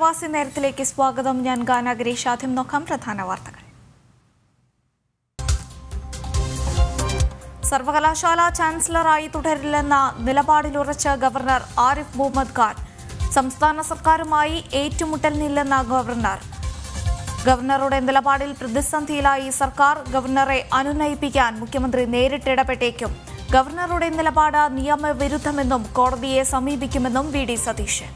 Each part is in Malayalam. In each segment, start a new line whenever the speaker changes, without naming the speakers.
പ്രവാസി നേരത്തിലേക്ക് സ്വാഗതം ഞാൻ ഗാനാഗിരീഷ് ആദ്യം നോക്കാം പ്രധാന വാർത്തകൾ സർവകലാശാല ചാൻസലറായി തുടരില്ലെന്ന നിലപാടിലുറച്ച ഗവർണർ ആരിഫ് മുഹമ്മദ് ഖാൻ സംസ്ഥാന സർക്കാരുമായി ഏറ്റുമുട്ടലിനില്ലെന്ന ഗവർണർ ഗവർണറുടെ നിലപാടിൽ പ്രതിസന്ധിയിലായി സർക്കാർ ഗവർണറെ അനുനയിപ്പിക്കാൻ മുഖ്യമന്ത്രി നേരിട്ടിടപെട്ടേക്കും ഗവർണറുടെ നിലപാട് നിയമവിരുദ്ധമെന്നും കോടതിയെ സമീപിക്കുമെന്നും വി ഡി സതീശൻ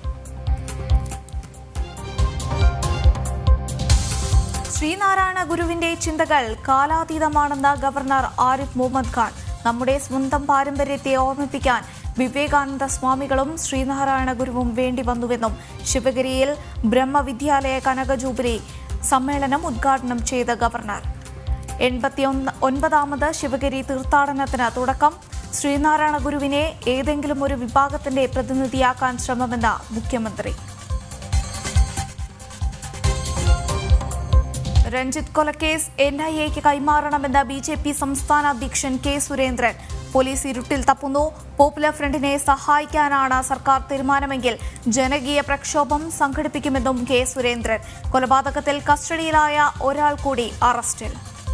ശ്രീനാരായണ ഗുരുവിന്റെ ചിന്തകൾ കാലാതീതമാണെന്ന് ഗവർണർ ആരിഫ് മുഹമ്മദ് ഖാൻ നമ്മുടെ സ്വന്തം പാരമ്പര്യത്തെ ഓർമ്മിപ്പിക്കാൻ വിവേകാനന്ദ സ്വാമികളും ശ്രീനാരായണ ഗുരുവും വേണ്ടി വന്നുവെന്നും ശിവഗിരിയിൽ ബ്രഹ്മവിദ്യാലയ കനക ജൂബിലി സമ്മേളനം ഉദ്ഘാടനം ചെയ്ത ഗവർണർ എൺപത്തിയൊന്ന് ഒൻപതാമത് ശിവഗിരി തീർത്ഥാടനത്തിന് തുടക്കം ശ്രീനാരായണ ഗുരുവിനെ ഏതെങ്കിലും ഒരു വിഭാഗത്തിന്റെ പ്രതിനിധിയാക്കാൻ ശ്രമമെന്ന മുഖ്യമന്ത്രി രഞ്ജിത്ത് കൊലക്കേസ് എൻ ഐ എക്ക് കൈമാറണമെന്ന ബി ജെ പി സംസ്ഥാന അധ്യക്ഷൻ കെ സുരേന്ദ്രൻ പോലീസ് ഇരുട്ടിൽ തപ്പുന്നു പോപ്പുലർ ഫ്രണ്ടിനെ സഹായിക്കാനാണ് സർക്കാർ തീരുമാനമെങ്കിൽ ജനകീയ പ്രക്ഷോഭം സംഘടിപ്പിക്കുമെന്നും കെ സുരേന്ദ്രൻ കൊലപാതകത്തിൽ കസ്റ്റഡിയിലായ ഒരാൾ കൂടി അറസ്റ്റിൽ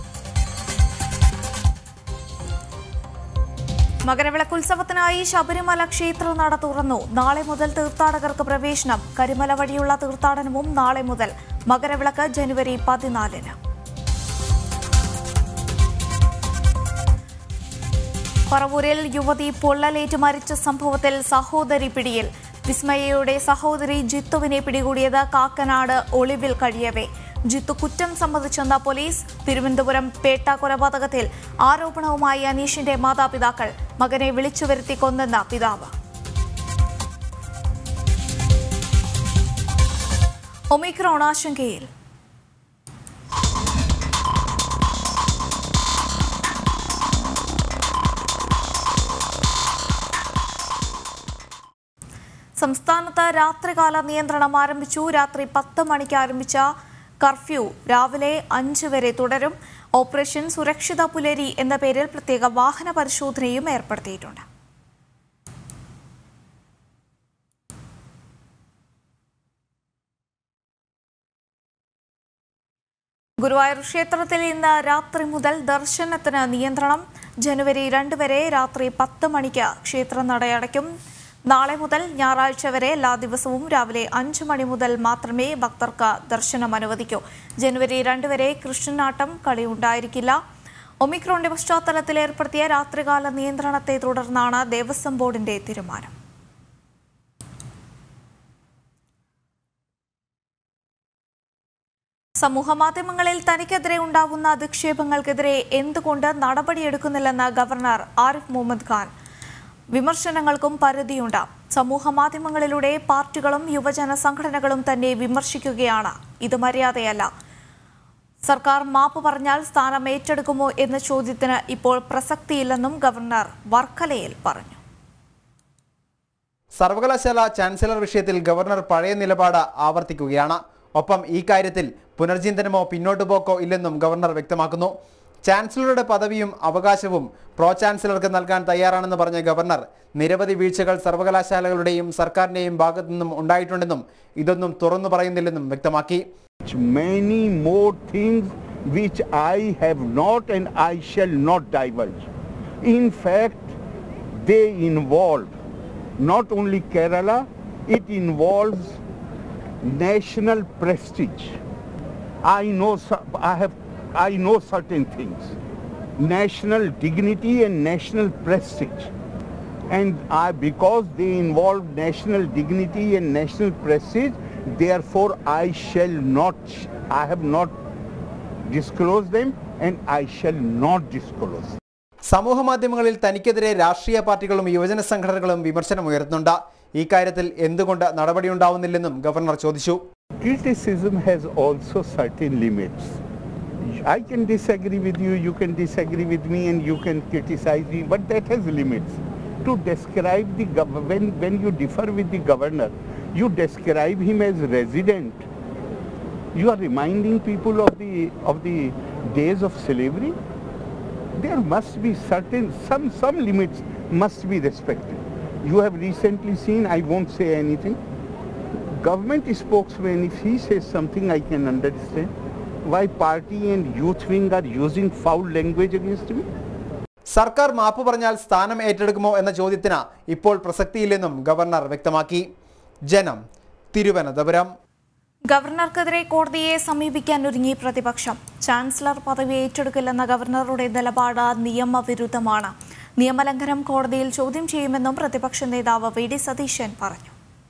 മകരവിളക്കുത്സവത്തിനായി ശബരിമല ക്ഷേത്ര നട തുറന്നു നാളെ മുതൽ തീർത്ഥാടകർക്ക് പ്രവേശനം കരിമല വഴിയുള്ള തീർത്ഥാടനവും നാളെ മുതൽ മകരവിളക്ക് ജനുവരി പതിനാലിന് പറവൂരിൽ യുവതി പൊള്ളലേറ്റ് മരിച്ച സംഭവത്തിൽ സഹോദരി പിടിയിൽ വിസ്മയയുടെ സഹോദരി ജിത്തുവിനെ പിടികൂടിയത് കാക്കനാട് ഒളിവിൽ കഴിയവേ ജിത്തു കുറ്റം സമ്മതിച്ചെന്ന പോലീസ് തിരുവനന്തപുരം പേട്ട കൊലപാതകത്തിൽ ആരോപണവുമായി അനീഷിന്റെ മാതാപിതാക്കൾ മകനെ വിളിച്ചു വരുത്തി കൊന്നെന്ന പിതാവ് ഒമിക്രോൺ ആശങ്കയിൽ സംസ്ഥാനത്ത് രാത്രികാല നിയന്ത്രണം ആരംഭിച്ചു രാത്രി പത്ത് മണിക്ക് ആരംഭിച്ച കർഫ്യൂ രാവിലെ അഞ്ച് വരെ തുടരും ഓപ്പറേഷൻ സുരക്ഷിത പുലരി എന്ന പേരിൽ പ്രത്യേക വാഹന പരിശോധനയും ഏർപ്പെടുത്തിയിട്ടുണ്ട് ഗുരുവായൂർ ക്ഷേത്രത്തിൽ ഇന്ന് രാത്രി മുതൽ ദർശനത്തിന് നിയന്ത്രണം ജനുവരി രണ്ട് വരെ രാത്രി പത്ത് മണിക്ക് ക്ഷേത്രം നടയടയ്ക്കും നാളെ മുതൽ ഞായറാഴ്ച വരെ എല്ലാ ദിവസവും രാവിലെ അഞ്ച് മണി മുതൽ മാത്രമേ ഭക്തർക്ക് ദർശനം അനുവദിക്കൂ ജനുവരി രണ്ട് വരെ കൃഷ്ണനാട്ടം കളി ഉണ്ടായിരിക്കില്ല ഒമിക്രോണിന്റെ പശ്ചാത്തലത്തിൽ ഏർപ്പെടുത്തിയ രാത്രികാല നിയന്ത്രണത്തെ തുടർന്നാണ് ദേവസ്വം ബോർഡിന്റെ തീരുമാനം സമൂഹമാധ്യമങ്ങളിൽ തനിക്കെതിരെ ഉണ്ടാവുന്ന അധിക്ഷേപങ്ങൾക്കെതിരെ എന്തുകൊണ്ട് നടപടിയെടുക്കുന്നില്ലെന്ന് ഗവർണർ ആരിഫ് മുഹമ്മദ് ഖാൻ വിമർശനങ്ങൾക്കും പരിധിയുണ്ട് സമൂഹ മാധ്യമങ്ങളിലൂടെ പാർട്ടികളും യുവജന സംഘടനകളും തന്നെ വിമർശിക്കുകയാണ് ഇത് മര്യാദയല്ല സർക്കാർ മാപ്പ് പറഞ്ഞാൽ സ്ഥാനം ഏറ്റെടുക്കുമോ എന്ന ചോദ്യത്തിന് ഇപ്പോൾ പ്രസക്തിയില്ലെന്നും ഗവർണർ വർക്കലയിൽ പറഞ്ഞു
സർവകലാശാല ചാൻസലർ വിഷയത്തിൽ ഗവർണർ പഴയ നിലപാട് ആവർത്തിക്കുകയാണ് ഒപ്പം ഈ കാര്യത്തിൽ പുനർചിന്തനമോ പിന്നോട്ടു പോക്കോ ഇല്ലെന്നും ഗവർണർ വ്യക്തമാക്കുന്നു ചാൻസലറുടെ പദവിയും അവകാശവും പ്രോ ചാൻസലർക്ക് നൽകാൻ തയ്യാറാണെന്ന് പറഞ്ഞ ഗവർണർ നിരവധി വീഴ്ചകൾ സർവകലാശാലകളുടെയും സർക്കാരിന്റെയും ഭാഗത്തു നിന്നും ഉണ്ടായിട്ടുണ്ടെന്നും ഇതൊന്നും തുറന്നു പറയുന്നില്ലെന്നും വ്യക്തമാക്കി
many more things which I have not and I shall not divulge. In fact, they involve not only Kerala, it involves national prestige. I know, cer- I have, I know certain things. National dignity and national prestige. And I, because they involve national dignity and national prestige, therefore I shall not, I have not disclosed them and I shall not disclose.
സമൂഹ മാധ്യമങ്ങളിൽ തനിക്കെതിരെ രാഷ്ട്രീയ പാർട്ടികളും യുവജന സംഘടനകളും വിമർശനമുയർത്തുന്നുണ്ട് ഈ കാര്യത്തിൽ എന്തുകൊണ്ട് നടപടിയുണ്ടാവുന്നില്ലെന്നും ഗവർണർ ചോദിച്ചു
Criticism has also certain limits. I can disagree with you, you can disagree with me and you can criticize me, but that has limits. To describe the gov- when, when you differ with the governor, you describe him as resident. You are reminding people of the, of the days of slavery. There must be certain, some, some limits must be respected. You have recently seen, I won't say anything, government spokesman, if he says something I can understand, why party and youth wing are using foul language against me?
സർക്കാർ മാപ്പ് പറഞ്ഞാൽ സ്ഥാനം ഏറ്റെടുക്കുമോ എന്ന ചോദ്യത്തിന് ഇപ്പോൾ പ്രസക്തിയില്ലെന്നും ഗവർണർ വ്യക്തമാക്കി ജനം തിരുവനന്തപുരം
ഗവർണർക്കെതിരെ കോടതിയെ സമീപിക്കാൻ ഒരുങ്ങി പ്രതിപക്ഷം ചാൻസലർ പദവി ഏറ്റെടുക്കില്ലെന്ന ഗവർണറുടെ നിലപാട് നിയമവിരുദ്ധമാണ് നിയമലംഘനം കോടതിയിൽ ചോദ്യം ചെയ്യുമെന്നും പ്രതിപക്ഷ നേതാവ് വി ഡി സതീശൻ പറഞ്ഞു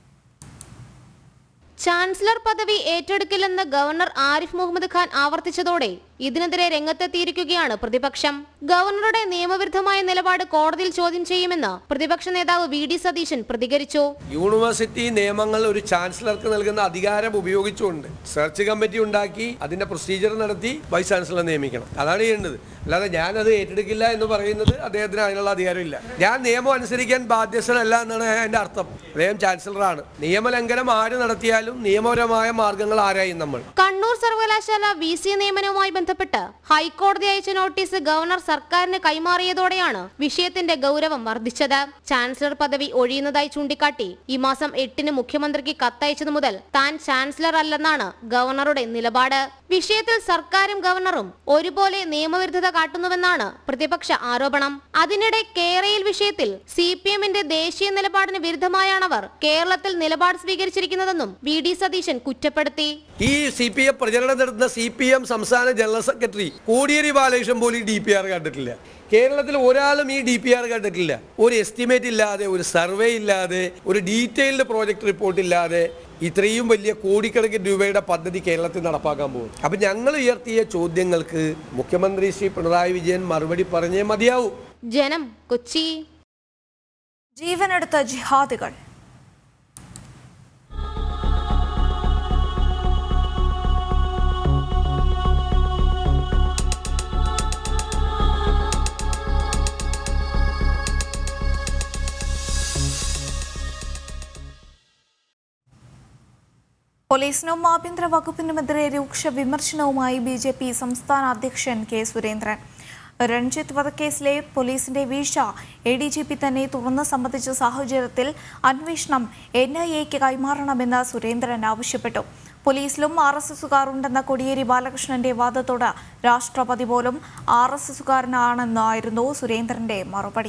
ചാൻസലർ പദവി ഏറ്റെടുക്കില്ലെന്ന് ഗവർണർ ആരിഫ് മുഹമ്മദ് ഖാൻ ആവർത്തിച്ചതോടെ ഇതിനെതിരെ രംഗത്തെത്തിയിരിക്കുകയാണ് പ്രതിപക്ഷം ഗവർണറുടെ നിയമവിരുദ്ധമായ നിലപാട് കോടതിയിൽ ചോദ്യം ചെയ്യുമെന്ന് പ്രതിപക്ഷ നേതാവ് വി ഡി സതീശൻ പ്രതികരിച്ചു
യൂണിവേഴ്സിറ്റി നിയമങ്ങൾ ഒരു ചാൻസലർക്ക് നൽകുന്ന അധികാരം ഉപയോഗിച്ചുകൊണ്ട് സെർച്ച് കമ്മിറ്റി ഉണ്ടാക്കി അതിന്റെ പ്രൊസീജിയർ നടത്തി വൈസ് ചാൻസലർ നിയമിക്കണം അതാണ് ചെയ്യേണ്ടത് അല്ലാതെ ഞാനത് ഏറ്റെടുക്കില്ല എന്ന് പറയുന്നത് അദ്ദേഹത്തിന് അതിനുള്ള അധികാരമില്ല ഞാൻ നിയമം അനുസരിക്കാൻ ബാധ്യസ്ഥനല്ല എന്നാണ് എൻ്റെ അർത്ഥം അദ്ദേഹം ചാൻസലറാണ് നിയമലംഘനം ആര് നടത്തിയാലും നിയമപരമായ മാർഗങ്ങൾ ആരായും നമ്മൾ
കണ്ണൂർ സർവകലാശാല വി സി നിയമനവുമായി ബന്ധപ്പെട്ട് ഹൈക്കോടതി അയച്ച നോട്ടീസ് ഗവർണർ സർക്കാരിന് കൈമാറിയതോടെയാണ് വിഷയത്തിന്റെ ഗൗരവം വർദ്ധിച്ചത് ചാൻസലർ പദവി ഒഴിയുന്നതായി ചൂണ്ടിക്കാട്ടി ഈ മാസം എട്ടിന് മുഖ്യമന്ത്രിക്ക് കത്തയച്ചതു മുതൽ താൻ ചാൻസലർ അല്ലെന്നാണ് ഗവർണറുടെ നിലപാട് വിഷയത്തിൽ സർക്കാരും ഗവർണറും ഒരുപോലെ നിയമവിരുദ്ധത കാട്ടുന്നുവെന്നാണ് പ്രതിപക്ഷ ആരോപണം അതിനിടെ കേരയിൽ വിഷയത്തിൽ സി പി എമ്മിന്റെ ദേശീയ നിലപാടിന് വിരുദ്ധമായാണവർ കേരളത്തിൽ നിലപാട് സ്വീകരിച്ചിരിക്കുന്നതെന്നും വി ഡി സതീശൻ കുറ്റപ്പെടുത്തി
ഈ സി പി എം പ്രചരണം നടത്തുന്ന സി പി എം സംസ്ഥാന ജനറൽ സെക്രട്ടറി കോടിയേരി ബാലകൃഷ്ണൻ പോലും ഡി പി ആർ കണ്ടിട്ടില്ല കേരളത്തിൽ ഒരാളും ഈ ഡി പി ആർ കണ്ടിട്ടില്ല ഒരു എസ്റ്റിമേറ്റ് ഇല്ലാതെ ഒരു സർവേ ഇല്ലാതെ ഒരു ഡീറ്റെയിൽഡ് പ്രോജക്റ്റ് റിപ്പോർട്ട് ഇല്ലാതെ ഇത്രയും വലിയ കോടിക്കണക്കിന് രൂപയുടെ പദ്ധതി കേരളത്തിൽ നടപ്പാക്കാൻ പോകും അപ്പം ഞങ്ങൾ ഉയർത്തിയ ചോദ്യങ്ങൾക്ക് മുഖ്യമന്ത്രി ശ്രീ പിണറായി വിജയൻ മറുപടി പറഞ്ഞേ മതിയാവൂ
ജനം കൊച്ചി
ജീവനെടുത്ത ജിഹാദികൾ പോലീസിനും ആഭ്യന്തര വകുപ്പിനുമെതിരെ രൂക്ഷ വിമർശനവുമായി ബി ജെ പി സംസ്ഥാന അധ്യക്ഷൻ കെ സുരേന്ദ്രൻ രഞ്ജിത്ത് വധക്കേസിലെ പോലീസിന്റെ വീഴ്ച എ ഡി ജി പി തന്നെ തുറന്ന് സംബന്ധിച്ച സാഹചര്യത്തിൽ അന്വേഷണം എൻ ഐ എക്ക് കൈമാറണമെന്ന് സുരേന്ദ്രൻ ആവശ്യപ്പെട്ടു പോലീസിലും ആർ എസ് എസുകാർ ഉണ്ടെന്ന കോടിയേരി ബാലകൃഷ്ണന്റെ വാദത്തോട് രാഷ്ട്രപതി പോലും ആർ എസ് എസുകാരനാണെന്നായിരുന്നു സുരേന്ദ്രന്റെ മറുപടി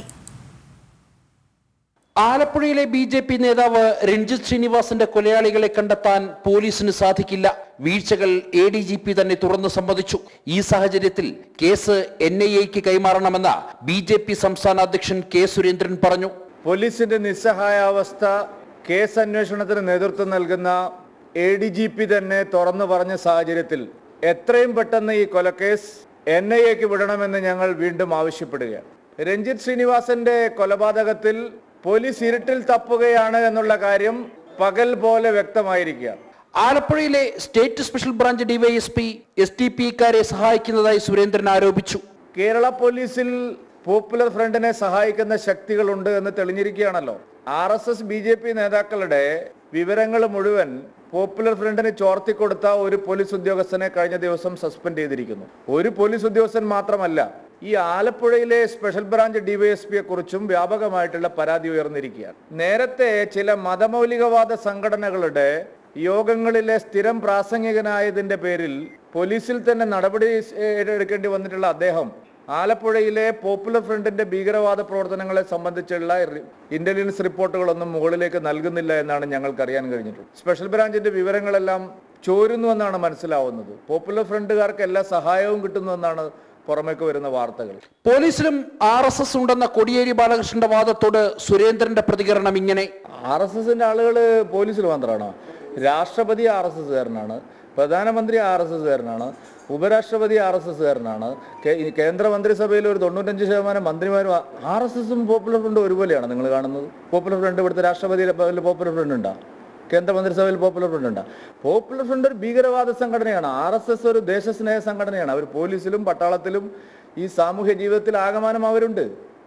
ആലപ്പുഴയിലെ ബി ജെ പി നേതാവ് രഞ്ജിത് ശ്രീനിവാസന്റെ കൊലയാളികളെ കണ്ടെത്താൻ പോലീസിന് സാധിക്കില്ല വീഴ്ചകൾ എ ഡി ജി പി തന്നെ തുറന്നു സമ്മതിച്ചു ഈ സാഹചര്യത്തിൽ കേസ് എൻ ഐ എക്ക് കൈമാറണമെന്ന് ബി ജെ പി സംസ്ഥാന അധ്യക്ഷൻ കെ സുരേന്ദ്രൻ പറഞ്ഞു
പോലീസിന്റെ നിസ്സഹായാവസ്ഥ കേസ് അന്വേഷണത്തിന് നേതൃത്വം നൽകുന്ന എ ഡി ജി പി തന്നെ തുറന്നു പറഞ്ഞ സാഹചര്യത്തിൽ എത്രയും പെട്ടെന്ന് ഈ കൊലക്കേസ് എൻ ഐ എക്ക് വിടണമെന്ന് ഞങ്ങൾ വീണ്ടും ആവശ്യപ്പെടുകയാണ് രഞ്ജിത്ത് ശ്രീനിവാസന്റെ കൊലപാതകത്തിൽ പോലീസ് ഇരുട്ടിൽ തപ്പുകയാണ് എന്നുള്ള കാര്യം പകൽ പോലെ വ്യക്തമായിരിക്കുകയാണ്
ആലപ്പുഴയിലെ state special branch DYSP S T പിക്കാരെ സഹായിക്കുന്നതായി സുരേന്ദ്രൻ ആരോപിച്ചു
കേരള പോലീസിൽ പോപ്പുലർ ഫ്രണ്ടിനെ സഹായിക്കുന്ന ശക്തികളുണ്ട് എന്ന് തെളിഞ്ഞിരിക്കുകയാണല്ലോ R S S B J P നേതാക്കളുടെ വിവരങ്ങൾ മുഴുവൻ പോപ്പുലർ ഫ്രണ്ടിന് ചോർത്തിക്കൊടുത്ത ഒരു പോലീസ് ഉദ്യോഗസ്ഥനെ കഴിഞ്ഞ ദിവസം സസ്പെൻഡ് ചെയ്തിരിക്കുന്നു ഒരു പോലീസ് ഉദ്യോഗസ്ഥൻ മാത്രമല്ല ഈ ആലപ്പുഴയിലെ സ്പെഷ്യൽ ബ്രാഞ്ച് ഡിവൈഎസ്പിയെ കുറിച്ചും വ്യാപകമായിട്ടുള്ള പരാതി ഉയർന്നിരിക്കുകയാണ് നേരത്തെ ചില മതമൗലികവാദ സംഘടനകളുടെ യോഗങ്ങളിലെ സ്ഥിരം പ്രാസംഗികനായതിന്റെ പേരിൽ പോലീസിൽ തന്നെ നടപടി എടുക്കേണ്ടി വന്നിട്ടുള്ള അദ്ദേഹം ആലപ്പുഴയിലെ പോപ്പുലർ ഫ്രണ്ടിന്റെ ഭീകരവാദ പ്രവർത്തനങ്ങളെ സംബന്ധിച്ചുള്ള റി- ഇന്റലിജൻസ് റിപ്പോർട്ടുകളൊന്നും മുകളിലേക്ക് നൽകുന്നില്ല എന്നാണ് ഞങ്ങൾക്ക് അറിയാൻ കഴിഞ്ഞിട്ടുള്ളത് സ്പെഷ്യൽ ബ്രാഞ്ചിന്റെ വിവരങ്ങളെല്ലാം ചോരുന്നുവെന്നാണ് മനസ്സിലാവുന്നത് പോപ്പുലർ ഫ്രണ്ടുകാർക്ക് എല്ലാ സഹായവും കിട്ടുന്നുവെന്നാണ് പുറമേക്ക് വരുന്ന വാർത്തകൾ
പോലീസിലും ആർ എസ് എസ് ഉണ്ടെന്ന കോടിയേരി ബാലകൃഷ്ണന്റെ വാദത്തോട് സുരേന്ദ്രന്റെ പ്രതികരണം ഇങ്ങനെ
ആർ എസ് എസിന്റെ ആളുകൾ പോലീസിൽ മാത്രമാണോ രാഷ്ട്രപതി ആർ എസ് എസ്കാരനാണ് പ്രധാനമന്ത്രി ആർ എസ് എസ്കാരനാണ് ഉപരാഷ്ട്രപതി ആർ എസ് എസ്കാരനാണ് കേന്ദ്ര മന്ത്രിസഭയിൽ ഒരു തൊണ്ണൂറ്റഞ്ച് ശതമാനം മന്ത്രിമാരും ആർ എസ് എസും പോപ്പുലർ ഫ്രണ്ടും ഒരുപോലെയാണ് നിങ്ങൾ കാണുന്നത് പോപ്പുലർ ഫ്രണ്ട് ഇവിടുത്തെ രാഷ്ട്രപതിയിലെ പോപ്പുലർ ഫ്രണ്ട് ഉണ്ടോ കേന്ദ്ര മന്ത്രിസഭയിൽ പോപ്പുലർ ഫ്രണ്ട് ഉണ്ടോ പോപ്പുലർ ഫ്രണ്ട് ഒരു ഭീകരവാദ സംഘടനയാണ് ആർ എസ് എസ് ഒരു ദേശസ്നേഹ സംഘടനയാണ് അവർ പോലീസിലും പട്ടാളത്തിലും ഈ സാമൂഹ്യ ജീവിതത്തിൽ ആകമാനം അവരുണ്ട്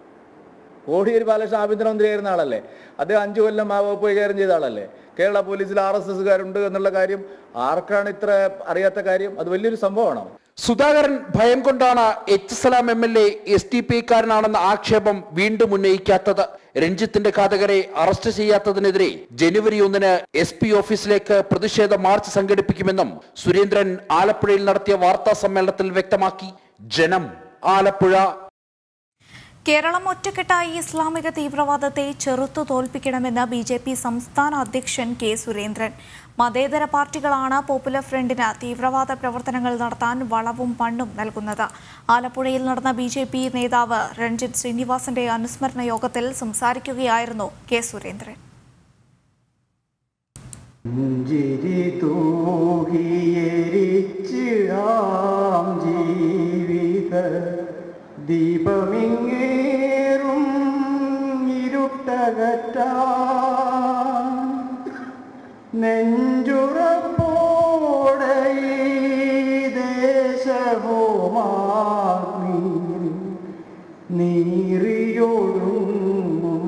കോടിയേരി ബാലകൃഷ്ണൻ ആഭ്യന്തരമന്ത്രിയായിരുന്ന ആളല്ലേ അദ്ദേഹം അഞ്ചു കൊല്ലം ആ വകുപ്പ് കൈകാര്യം ചെയ്ത ആളല്ലേ കേരള പോലീസിൽ ആർ എസ് എസ്സുകാരുണ്ട് എന്നുള്ള കാര്യം ആർക്കാണ് ഇത്ര അറിയാത്ത കാര്യം അത് വലിയൊരു സംഭവമാണോ
സുധാകരൻ ഭയം കൊണ്ടാണ് H Salam M L A S T P കാരനാണെന്ന ആക്ഷേപം വീണ്ടും ഉന്നയിക്കാത്തത് രഞ്ജിത്തിന്റെ ഘാതകരെ അറസ്റ്റ് ചെയ്യാത്തതിനെതിരെ ജനുവരി ഒന്നിന് എസ് പി ഓഫീസിലേക്ക് പ്രതിഷേധ മാർച്ച് സംഘടിപ്പിക്കുമെന്നും സുരേന്ദ്രൻ ആലപ്പുഴയിൽ നടത്തിയ വാർത്താ സമ്മേളനത്തിൽ വ്യക്തമാക്കി ജനം ആലപ്പുഴ
കേരളം ഒറ്റക്കെട്ടായി ഇസ്ലാമിക തീവ്രവാദത്തെ ചെറുത്തു തോൽപ്പിക്കണമെന്ന് ബി ജെ പി സംസ്ഥാന അധ്യക്ഷൻ കെ സുരേന്ദ്രൻ മതേതര പാർട്ടികളാണ് പോപ്പുലർ ഫ്രണ്ടിന് തീവ്രവാദ പ്രവർത്തനങ്ങൾ നടത്താൻ വളവും മണ്ണും നൽകുന്നത് ആലപ്പുഴയിൽ നടന്ന ബി ജെ പി നേതാവ് രഞ്ജിത്ത് ശ്രീനിവാസന്റെ അനുസ്മരണ യോഗത്തിൽ സംസാരിക്കുകയായിരുന്നു കെ സുരേന്ദ്രൻ
പുഞ്ചിരി തൂകിയെരിച്ചിടാം ജീവിത ദീപമിങ്ങേറും ഇരുട്ടകറ്റാൻ നെഞ്ചുറപ്പോടെ ഈ ദേശഭൂമാഗ്നിയിൽ നീറിയൊഴുങ്ങും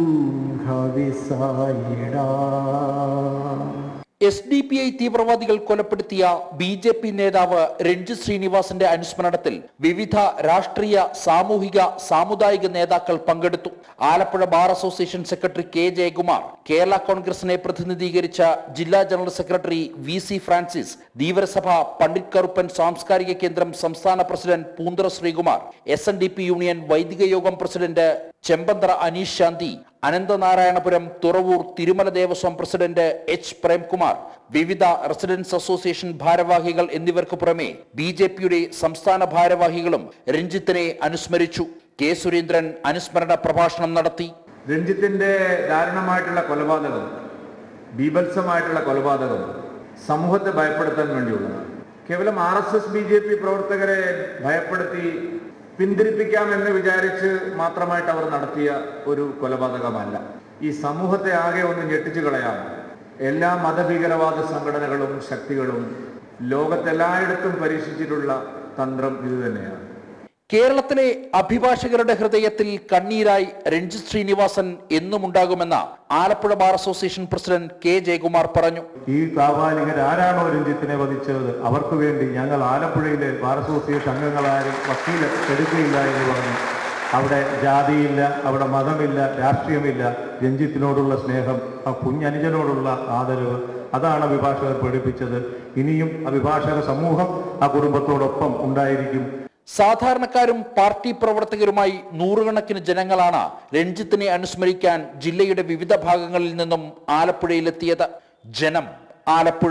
ഹവിസായിടാം
എസ് ഡി പി ഐ തീവ്രവാദികൾ കൊലപ്പെടുത്തിയ ബി ജെ പി നേതാവ് രഞ്ജിത് ശ്രീനിവാസന്റെ അനുസ്മരണത്തിൽ വിവിധ രാഷ്ട്രീയ സാമൂഹിക സാമുദായിക നേതാക്കൾ പങ്കെടുത്തു Alappuzha bar association secretary K Jayakumar Kerala കോൺഗ്രസിനെ പ്രതിനിധീകരിച്ച ജില്ലാ general secretary V C Francis Dheevarasabha Pandit Karuppan സാംസ്കാരിക കേന്ദ്രം സംസ്ഥാന president Poonthara Sreekumar S N D P union വൈദിക യോഗം president Chempanthara Aneesh Santhi Ananthanarayanapuram Thuravoor Thirumala Devaswom president H Premkumar വിവിധ റെസിഡൻസ് അസോസിയേഷൻ ഭാരവാഹികൾ എന്നിവർക്ക് പുറമെ ബി ജെ പിയുടെ സംസ്ഥാന ഭാരവാഹികളും രഞ്ജിത്തിനെ അനുസ്മരിച്ചു കെ സുരേന്ദ്രൻ അനുസ്മരണ പ്രഭാഷണം നടത്തി
രഞ്ജിത്തിന്റെ ദാരുണമായിട്ടുള്ള കൊലപാതകം ബീഭത്സമായിട്ടുള്ള കൊലപാതകം സമൂഹത്തെ ഭയപ്പെടുത്താൻ വേണ്ടിയുള്ളതാണ് കേവലം R S S B J P പ്രവർത്തകരെ ഭയപ്പെടുത്തി പിന്തിരിപ്പിക്കാമെന്ന് വിചാരിച്ച് മാത്രമായിട്ട് അവർ നടത്തിയ ഒരു കൊലപാതകമല്ല ഈ സമൂഹത്തെ ആകെ ഒന്ന് ഞെട്ടിച്ചു കളയാൻ എല്ലാ മതഭീകരവാദ സംഘടനകളും ശക്തികളും ലോകത്തെല്ലായിടത്തും പരീക്ഷിച്ചിട്ടുള്ള തന്ത്രം ഇതുതന്നെയാണ്
കേരളത്തിലെ അഭിഭാഷകരുടെ ഹൃദയത്തിൽ കണ്ണീരായി രഞ്ജിത് ശ്രീനിവാസൻ എന്നും ഉണ്ടാകുമെന്ന Alappuzha bar association president K Jayakumar പറഞ്ഞു
ഈ പ്രാമാണികർ ആരാണോ രഞ്ജിത്തിനെ വധിച്ചത് അവർക്ക് വേണ്ടി ഞങ്ങൾ ആലപ്പുഴയിലെ ബാർ അസോസിയേഷൻ അംഗങ്ങളാരും വക്കീൽ എടുക്കുകയില്ല എന്ന് പറഞ്ഞു അവിടെ ജാതിയില്ല അവിടെ മതമില്ല രാഷ്ട്രീയമില്ല രഞ്ജിത്തിനോടുള്ള സ്നേഹം ആ കുഞ്ഞനുജനോടുള്ള ആദരവ് അതാണ് അഭിഭാഷകർ പഠിപ്പിച്ചത് ഇനിയും അഭിഭാഷക സമൂഹം ആ കുടുംബത്തോടൊപ്പം ഉണ്ടായിരിക്കും
സാധാരണക്കാരും പാർട്ടി പ്രവർത്തകരുമായി നൂറുകണക്കിന് ജനങ്ങളാണ് രഞ്ജിത്തിനെ അനുസ്മരിക്കാൻ ജില്ലയുടെ വിവിധ ഭാഗങ്ങളിൽ നിന്നും ആലപ്പുഴയിലെത്തിയത് ജനം ആലപ്പുഴ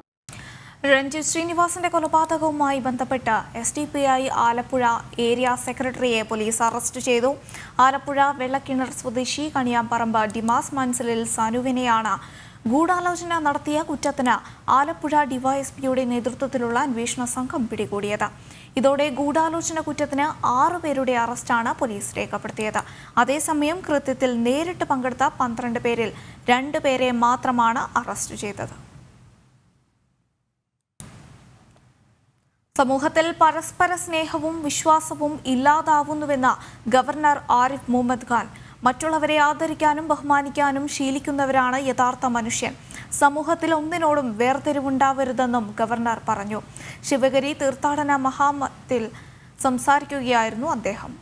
രഞ്ജിത്ത് ശ്രീനിവാസന്റെ കൊലപാതകവുമായി ബന്ധപ്പെട്ട് S D P I Alappuzha area സെക്രട്ടറിയെ പോലീസ് അറസ്റ്റ് ചെയ്തു ആലപ്പുഴ വെള്ളക്കിണർ സ്വദേശി കണിയാമ്പറമ്പ് ഡിമാസ് മൻസലിൽ സനുവിനെയാണ് ഗൂഢാലോചന നടത്തിയ കുറ്റത്തിന് ആലപ്പുഴ ഡിവൈഎസ്പിയുടെ നേതൃത്വത്തിലുള്ള അന്വേഷണ സംഘം പിടികൂടിയത് ഇതോടെ ഗൂഢാലോചന കുറ്റത്തിന് ആറുപേരുടെ അറസ്റ്റാണ് പോലീസ് രേഖപ്പെടുത്തിയത് അതേസമയം കൃത്യത്തിൽ നേരിട്ട് പങ്കെടുത്ത പന്ത്രണ്ട് പേരിൽ രണ്ടുപേരെ മാത്രമാണ് അറസ്റ്റ് ചെയ്തത് സമൂഹത്തിൽ പരസ്പര സ്നേഹവും വിശ്വാസവും ഇല്ലാതാവുന്നുവെന്ന് ഗവർണർ ആരിഫ് മുഹമ്മദ് ഖാൻ മറ്റുള്ളവരെ ആദരിക്കാനും ബഹുമാനിക്കാനും ശീലിക്കുന്നവരാണ് യഥാർത്ഥ മനുഷ്യൻ സമൂഹത്തിൽ ഒന്നിനോടും വേർതിരിവുണ്ടാവരുതെന്നും ഗവർണർ പറഞ്ഞു ശിവഗിരി തീർത്ഥാടന മഹാമത്തിൽ സംസാരിക്കുകയായിരുന്നു അദ്ദേഹം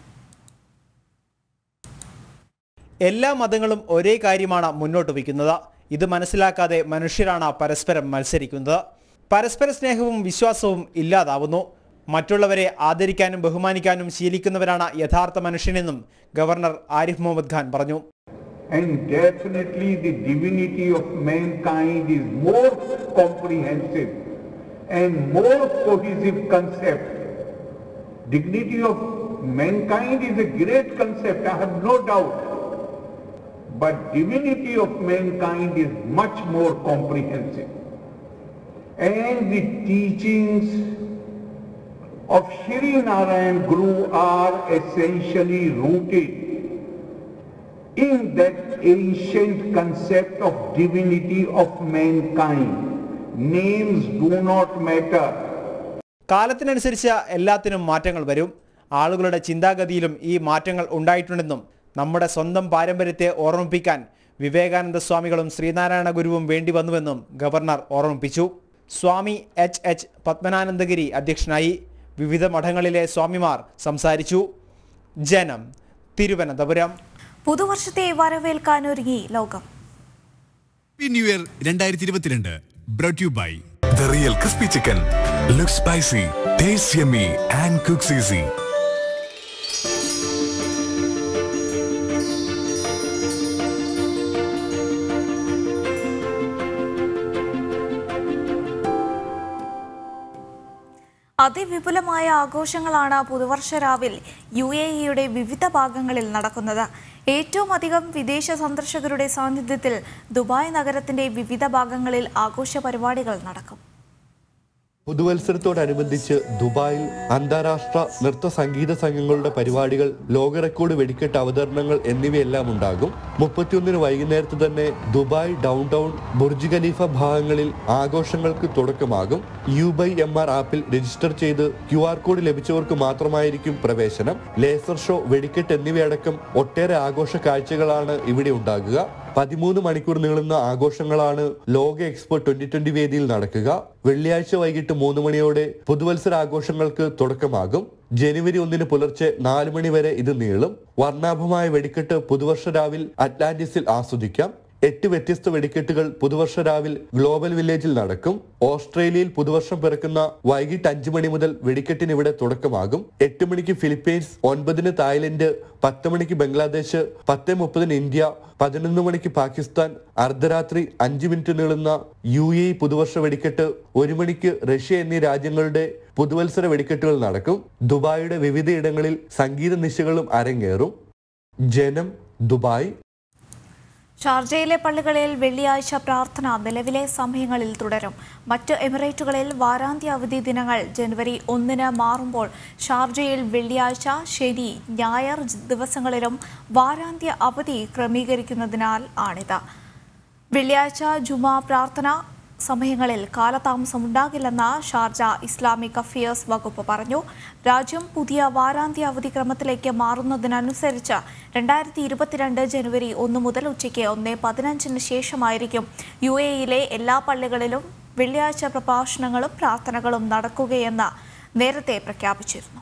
എല്ലാ മതങ്ങളും ഒരേ കാര്യമാണ് മുന്നോട്ട് വയ്ക്കുന്നത് ഇത് മനസ്സിലാക്കാതെ മനുഷ്യരാണ് പരസ്പരം മത്സരിക്കുന്നത് പരസ്പര സ്നേഹവും വിശ്വാസവും ഇല്ലാതാവുന്നു മറ്റുള്ളവരെ ആദരിക്കാനും ബഹുമാനിക്കാനും ശീലിക്കുന്നവരാണ് യഥാർത്ഥ മനുഷ്യനെന്നും ഗവർണർ ആരിഫ് മുഹമ്മദ് ഖാൻ പറഞ്ഞു
And definitely the divinity of mankind is more comprehensive and more cohesive concept. Dignity of mankind is a great concept, I have no doubt. But divinity of mankind is much more comprehensive. And the teachings of Shri Narayan Guru are essentially rooted in that ancient concept of divinity of mankind. Names do not matter.
കാലത്തിനനുസരിച്ച് എല്ലാത്തിനും മാറ്റങ്ങൾ വരും ആളുകളുടെ ചിന്താഗതിയിലും ഈ മാറ്റങ്ങൾ ഉണ്ടായിട്ടുണ്ടെന്നും നമ്മുടെ സ്വന്തം പാരമ്പര്യത്തെ ഓർമ്മിപ്പിക്കാൻ വിവേകാനന്ദ സ്വാമികളും ശ്രീനാരായണ ഗുരുവും വേണ്ടി വന്നുവെന്നും ഗവർണർ ഓർമ്മിപ്പിച്ചു സ്വാമി എച്ച് എച്ച് പത്മനാനന്ദഗിരി അധ്യക്ഷനായി വിവിധ മഠങ്ങളിലെ സ്വാമിമാർ സംസാരിച്ചു ജനം തിരുവനന്തപുരം
പുതുവർഷത്തെ വരവേൽക്കാനൊരുങ്ങി ലോകം
ഹാപ്പി ന്യൂ ഇയർ രണ്ടായിരത്തി ഇരുപത്തിരണ്ട് brought you by
The real crispy chicken. Looks spicy, tastes yummy, and cooks easy.
അതിവിപുലമായ ആഘോഷങ്ങളാണ് പുതുവർഷ രാവിൽ യു എ ഇയുടെ വിവിധ ഭാഗങ്ങളിൽ നടക്കുന്നത് ഏറ്റവും അധികം വിദേശ സന്ദർശകരുടെ സാന്നിധ്യത്തിൽ ദുബായ് നഗരത്തിന്റെ വിവിധ ഭാഗങ്ങളിൽ ആഘോഷ പരിപാടികൾ നടക്കും
പുതുവത്സരത്തോടനുബന്ധിച്ച് ദുബായിൽ അന്താരാഷ്ട്ര നൃത്ത സംഗീത സംഘങ്ങളുടെ പരിപാടികൾ ലോക റെക്കോർഡ് വെടിക്കെട്ട് അവതരണങ്ങൾ എന്നിവയെല്ലാം ഉണ്ടാകും മുപ്പത്തിയൊന്നിന് വൈകുന്നേരത്ത് തന്നെ Dubai downtown Burj Khalifa ഭാഗങ്ങളിൽ ആഘോഷങ്ങൾക്ക് തുടക്കമാകും യു ബൈ എം ആർ ആപ്പിൽ രജിസ്റ്റർ ചെയ്ത് ക്യു ആർ കോഡ് ലഭിച്ചവർക്ക് മാത്രമായിരിക്കും പ്രവേശനം ലേസർ ഷോ വെടിക്കെട്ട് എന്നിവയടക്കം ഒട്ടേറെ ആഘോഷ കാഴ്ചകളാണ് ഇവിടെ ഉണ്ടാകുക പതിമൂന്ന് മണിക്കൂർ നീളുന്ന ആഘോഷങ്ങളാണ് ലോക എക്സ്പോ ട്വന്റി ട്വന്റി വേദിയിൽ നടക്കുക വെള്ളിയാഴ്ച വൈകിട്ട് മൂന്ന് മണിയോടെ പുതുവത്സര ആഘോഷങ്ങൾക്ക് തുടക്കമാകും ജനുവരി ഒന്നിന് പുലർച്ചെ നാല് മണി വരെ ഇത് നീളും വർണ്ണാഭമായ വെടിക്കെട്ട് പുതുവർഷ രാവിൽ അറ്റ്ലാന്റിസിൽ ആസ്വദിക്കാം എട്ട് വ്യത്യസ്ത വെടിക്കെട്ടുകൾ പുതുവർഷ രാവിൽ ഗ്ലോബൽ വില്ലേജിൽ നടക്കും ഓസ്ട്രേലിയയിൽ പുതുവർഷം പിറക്കുന്ന വൈകിട്ട് അഞ്ചു മണി മുതൽ വെടിക്കെട്ടിന് ഇവിടെ തുടക്കമാകും എട്ട് മണിക്ക് ഫിലിപ്പീൻസ് ഒൻപതിന് തായ്ലൻഡ് പത്ത് മണിക്ക് ബംഗ്ലാദേശ് പത്ത് മുപ്പതിന് ഇന്ത്യ പതിനൊന്ന് മണിക്ക് പാകിസ്ഥാൻ അർദ്ധരാത്രി അഞ്ച് മിനിറ്റ് നീളുന്ന യു എ പുതുവർഷ വെടിക്കെട്ട് ഒരു മണിക്ക് റഷ്യ എന്നീ രാജ്യങ്ങളുടെ പുതുവത്സര വെടിക്കെട്ടുകൾ നടക്കും ദുബായിയുടെ വിവിധയിടങ്ങളിൽ സംഗീത നിശകളും അരങ്ങേറും ജനം ദുബായ്
ഷാർജയിലെ പള്ളികളിൽ വെള്ളിയാഴ്ച പ്രാർത്ഥന നിലവിലെ സമയങ്ങളിൽ തുടരും മറ്റ് എമിറേറ്റുകളിൽ വാരാന്ത്യ അവധി ദിനങ്ങൾ ജനുവരി ഒന്നിന് മാറുമ്പോൾ ഷാർജയിൽ വെള്ളിയാഴ്ച ശനി ഞായർ ദിവസങ്ങളിലും വാരാന്ത്യ അവധി ക്രമീകരിക്കുന്നതിനാൽ ആണിത് വെള്ളിയാഴ്ച ജുമാ പ്രാർത്ഥന സമയങ്ങളിൽ കാലതാമസമുണ്ടാകില്ലെന്ന് ഷാർജ ഇസ്ലാമിക് അഫയേഴ്സ് വകുപ്പ് പറഞ്ഞു രാജ്യം പുതിയ വാരാന്ത്യ അവധി ക്രമത്തിലേക്ക് മാറുന്നതിനനുസരിച്ച് രണ്ടായിരത്തി ഇരുപത്തിരണ്ട് ജനുവരി ഒന്ന് മുതൽ ഉച്ചയ്ക്ക് ഒന്ന് പതിനഞ്ചിന് ശേഷമായിരിക്കും യു എയിലെ എല്ലാ പള്ളികളിലും വെള്ളിയാഴ്ച പ്രഭാഷണങ്ങളും പ്രാർത്ഥനകളും നടക്കുകയെന്ന് നേരത്തെ പ്രഖ്യാപിച്ചിരുന്നു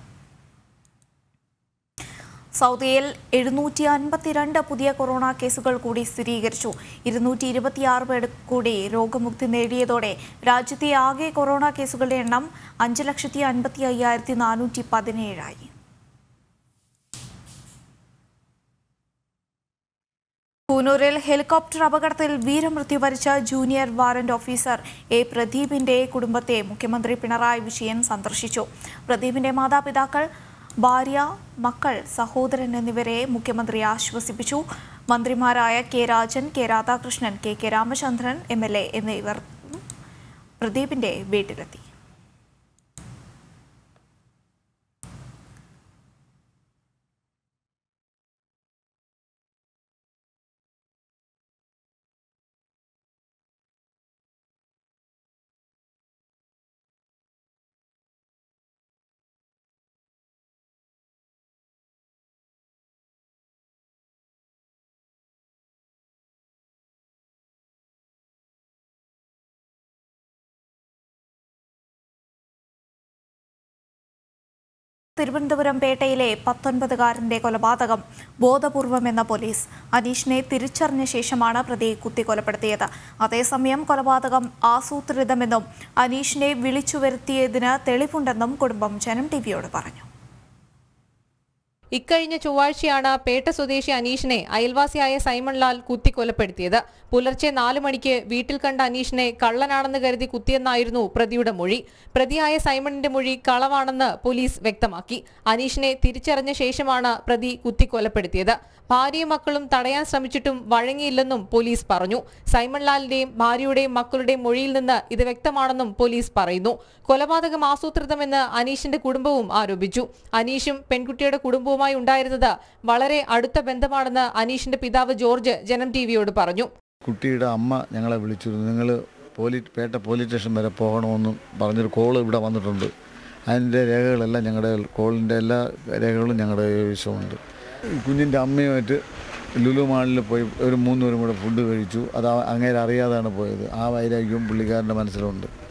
സൗദിയിൽ എഴുന്നൂറ്റി അൻപത്തിരണ്ട് പുതിയ കൊറോണ കേസുകൾ കൂടി സ്ഥിരീകരിച്ചു ഇരുന്നൂറ്റി ഇരുപത്തിയാറ് പേർ കൂടി രോഗമുക്തി നേടിയതോടെ രാജ്യത്തെ ആകെ കൊറോണ കേസുകളുടെ എണ്ണം അഞ്ച് ലക്ഷത്തി അൻപത്തി അയ്യായിരത്തി നാനൂറ്റി പതിനേഴായി കൂനൂരിൽ ഹെലികോപ്റ്റർ അപകടത്തിൽ വീരമൃത്യു വരിച്ച ജൂനിയർ വാറന്റ് ഓഫീസർ എ പ്രദീപിന്റെ കുടുംബത്തെ മുഖ്യമന്ത്രി പിണറായി വിജയൻ സന്ദർശിച്ചു പ്രദീപിന്റെ മാതാപിതാക്കൾ ഭാര്യ മക്കൾ സഹോദരൻ എന്നിവരെ മുഖ്യമന്ത്രി ആശ്വസിപ്പിച്ചു മന്ത്രിമാരായ K Rajan K Radhakrishnan K K Ramachandran M L A എന്നിവർ പ്രദീപിന്റെ വീട്ടിലെത്തി തിരുവനന്തപുരം പേട്ടയിലെ പത്തൊൻപതുകാരന്റെ കൊലപാതകം ബോധപൂർവമെന്ന പോലീസ് അനീഷിനെ തിരിച്ചറിഞ്ഞ ശേഷമാണ് പ്രതി കുത്തിക്കൊലപ്പെടുത്തിയത് അതേസമയം കൊലപാതകം ആസൂത്രിതമെന്നും അനീഷിനെ വിളിച്ചു വരുത്തിയതിന് തെളിവുണ്ടെന്നും കുടുംബം ജനം ടിവിയോട് പറഞ്ഞു
ഇക്കഴിഞ്ഞ ചൊവ്വാഴ്ചയാണ് പേട്ട സ്വദേശി അനീഷിനെ അയൽവാസിയായ സൈമൺ ലാൽ കുത്തിക്കൊലപ്പെടുത്തിയത് പുലർച്ചെ നാലു മണിക്ക് വീട്ടിൽ കണ്ട അനീഷിനെ കള്ളനാണെന്ന് കരുതി കുത്തിയെന്നായിരുന്നു പ്രതിയുടെ മൊഴി പ്രതിയായ സൈമണിന്റെ മൊഴി കളവാണെന്ന് പോലീസ് വ്യക്തമാക്കി അനീഷിനെ തിരിച്ചറിഞ്ഞ ശേഷമാണ് പ്രതി കുത്തിക്കൊലപ്പെടുത്തിയത് ഭാര്യയും മക്കളും തടയാൻ ശ്രമിച്ചിട്ടും വഴങ്ങിയില്ലെന്നും പോലീസ് പറഞ്ഞു സൈമൺ ലാലിന്റെയും ഭാര്യയുടെയും മക്കളുടെയും മൊഴിയിൽ നിന്ന് ഇത് വ്യക്തമാണെന്നും പോലീസ് പറയുന്നു കൊലപാതകം ആസൂത്രിതമെന്ന് അനീഷിന്റെ കുടുംബവും ആരോപിച്ചു അനീഷും പെൺകുട്ടിയുടെ കുടുംബവുമായി ഉണ്ടായിരുന്നത് വളരെ അടുത്ത ബന്ധമാണെന്ന് അനീഷിന്റെ പിതാവ് ജോർജ് ജനം ടിവിയോട് പറഞ്ഞു
കുട്ടിയുടെ അമ്മ ഞങ്ങളെ വിളിച്ചിരുന്നു നിങ്ങൾ പോലീ പേട്ട പോലീസ് സ്റ്റേഷൻ വരെ പോകണമെന്നും പറഞ്ഞൊരു കോൾ ഇവിടെ വന്നിട്ടുണ്ട് അതിൻ്റെ രേഖകളെല്ലാം ഞങ്ങളുടെ കോളിൻ്റെ എല്ലാ രേഖകളും ഞങ്ങളുടെ കൈവശമുണ്ട് കുഞ്ഞിൻ്റെ അമ്മയുമായിട്ട് ലുലു മാളിൽ പോയി ഒരു മൂന്നുപേരും കൂടെ ഫുഡ് കഴിച്ചു അത് ആ- അങ്ങേര് അറിയാതാണ് പോയത് ആ വൈരാഗ്യവും പുള്ളിക്കാരൻ്റെ മനസ്സിലുണ്ട്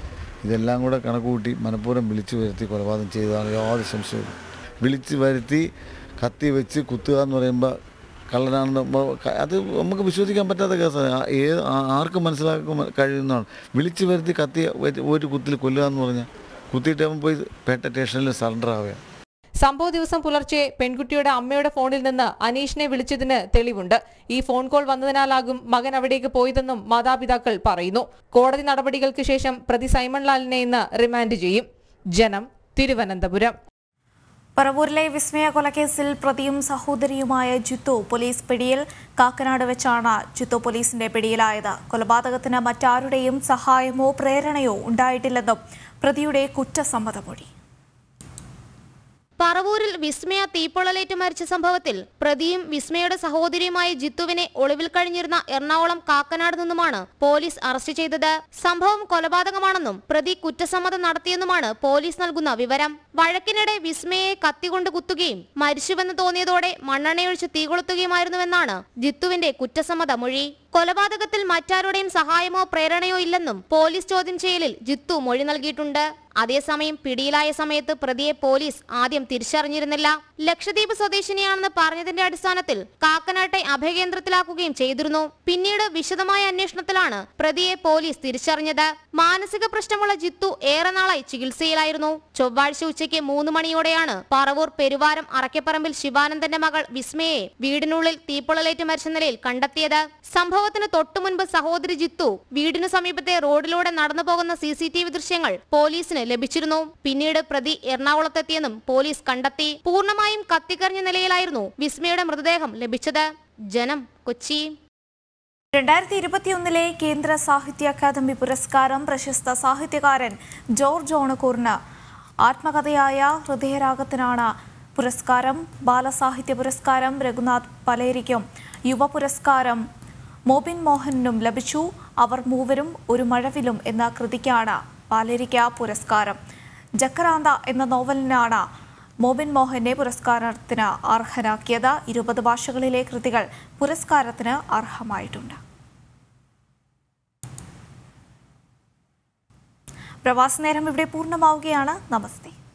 ഇതെല്ലാം കൂടെ കണക്ക് കൂട്ടി മനഃപൂർവ്വം വിളിച്ചു വരുത്തി കൊലപാതകം ചെയ്തതാണ് യാതൊരു സംശയവും വിളിച്ച് വരുത്തി കത്തി വെച്ച് കുത്തുക എന്ന് പറയുമ്പോൾ കള്ളനാണെന്ന് മ- ക- അത് നമുക്ക് വിശ്വസിക്കാൻ പറ്റാത്ത കേസാണ് ആ- ഏത് ആ- ആർക്കും മനസ്സിലാക്കാൻ കഴിയുന്നതാണ് വിളിച്ചു വരുത്തി കത്തി വെച്ച് ഒരു കുത്തിൽ കൊല്ലുക എന്ന് പറഞ്ഞാൽ കുത്തിയിട്ട് അവൻ പോയി പേട്ട സ്റ്റേഷനിൽ സറണ്ടർ ആവുക
സംഭവ ദിവസം പുലർച്ചെ പെൺകുട്ടിയുടെ അമ്മയുടെ ഫോണിൽ നിന്ന് അനീഷിനെ വിളിച്ചതിന് തെളിവുണ്ട് ഈ ഫോൺ കോൾ വന്നതിനാലാകും മകൻ അവിടേക്ക് പോയതെന്നും മാതാപിതാക്കൾ പറയുന്നു കോടതി നടപടികൾക്ക് ശേഷം പ്രതി സൈമൺ ലാലിനെ ഇന്ന് റിമാൻഡ് ചെയ്യും ജനം തിരുവനന്തപുരം
പറവൂരിലെ വിസ്മയ കൊലക്കേസിൽ പ്രതിയും സഹോദരിയുമായ ജിത്തു പോലീസ് പിടിയിൽ കാക്കനാട് വെച്ചാണ് ജിത്തു പോലീസിന്റെ പിടിയിലായത് കൊലപാതകത്തിന് മറ്റാരുടെയും സഹായമോ പ്രേരണയോ ഉണ്ടായിട്ടില്ലെന്നും പ്രതിയുടെ കുറ്റസമ്മതമൊഴി
പറവൂരിൽ വിസ്മയ തീപ്പൊള്ളലേറ്റ് മരിച്ച സംഭവത്തിൽ പ്രതിയും വിസ്മയുടെ സഹോദരിയുമായ ജിത്തുവിനെ ഒളിവിൽ കഴിഞ്ഞിരുന്ന എറണാകുളം കാക്കനാട് നിന്നുമാണ് പോലീസ് അറസ്റ്റ് ചെയ്തത് സംഭവം കൊലപാതകമാണെന്നും പ്രതി കുറ്റസമ്മതം നടത്തിയെന്നുമാണ് പോലീസ് നൽകുന്ന വിവരം വഴക്കിനിടെ വിസ്മയെ കത്തികൊണ്ട് കുത്തുകയും മരിച്ചുവെന്ന് തോന്നിയതോടെ മണ്ണെണ്ണയൊഴിച്ച് തീ കൊളുത്തുകയുമായിരുന്നുവെന്നാണ് ജിത്തുവിന്റെ കുറ്റസമ്മത മൊഴി കൊലപാതകത്തിൽ മറ്റാരുടെയും സഹായമോ പ്രേരണയോ ഇല്ലെന്നും പോലീസ് ചോദ്യം ചെയ്യലിൽ ജിത്തു മൊഴി നൽകിയിട്ടുണ്ട് അതേസമയം പിടിയിലായ സമയത്ത് പ്രതിയെ പോലീസ് ആദ്യം തിരിച്ചറിഞ്ഞിരുന്നില്ല ലക്ഷദ്വീപ് സ്വദേശിനിയാണെന്ന് പറഞ്ഞതിന്റെ അടിസ്ഥാനത്തിൽ കാക്കനാട്ടെ അഭയകേന്ദ്രത്തിലാക്കുകയും ചെയ്തിരുന്നു പിന്നീട് വിശദമായ അന്വേഷണത്തിലാണ് പ്രതിയെ പോലീസ് തിരിച്ചറിഞ്ഞത് മാനസിക പ്രശ്നമുള്ള ജിത്തു ഏറെ നാളായി ചികിത്സയിലായിരുന്നു ചൊവ്വാഴ്ച ഉച്ചയ്ക്ക് മൂന്ന് മണിയോടെയാണ് പറവൂർ പെരുവാരം അറക്കപ്പറമ്പിൽ ശിവാനന്ദന്റെ മകൾ വിസ്മയെ വീടിനുള്ളിൽ തീപ്പൊള്ളലേറ്റ് മരിച്ച നിലയിൽ കണ്ടെത്തിയത് സംഭവത്തിന് തൊട്ടുമുൻപ് സഹോദരി ജിത്തു വീടിനു സമീപത്തെ റോഡിലൂടെ നടന്നു പോകുന്ന സി സി ടി വി ദൃശ്യങ്ങൾ പോലീസിന് ലഭിച്ചിരുന്നു പിന്നീട് പ്രതി എറണാകുളത്തെത്തിയെന്നും പോലീസ് കണ്ടെത്തി പൂർണ്ണമായും കത്തിക്കറിഞ്ഞ നിലയിലായിരുന്നു വിസ്മയുടെ മൃതദേഹം ലഭിച്ചത് ജനം കൊച്ചി
രണ്ടായിരത്തി ഇരുപത്തിയൊന്നിലെ കേന്ദ്ര സാഹിത്യ അക്കാദമി പുരസ്കാരം പ്രശസ്ത സാഹിത്യകാരൻ ജോർജ് ഓണക്കൂറിന് ആത്മകഥയായ ഹൃദയരാഗത്തിനാണ് പുരസ്കാരം ബാലസാഹിത്യ പുരസ്കാരം രഘുനാഥ് പലേരിക്കും യുവ പുരസ്കാരം മോബിൻ മോഹനും ലഭിച്ചു അവർ മൂവരും ഒരു മഴവിലും എന്ന കൃതിക്കാണ് പാലേരിക്ക പുരസ്കാരം ജക്കറാന്ത എന്ന നോവലിനാണ് മോബിൻ മോഹനെ പുരസ്കാരത്തിന് അർഹനാക്കിയത് ഇരുപത് ഭാഷകളിലെ കൃതികൾ പുരസ്കാരത്തിന് അർഹമായിട്ടുണ്ട് പ്രവാസ നേരം ഇവിടെ പൂർണ്ണമാവുകയാണ് നമസ്തേ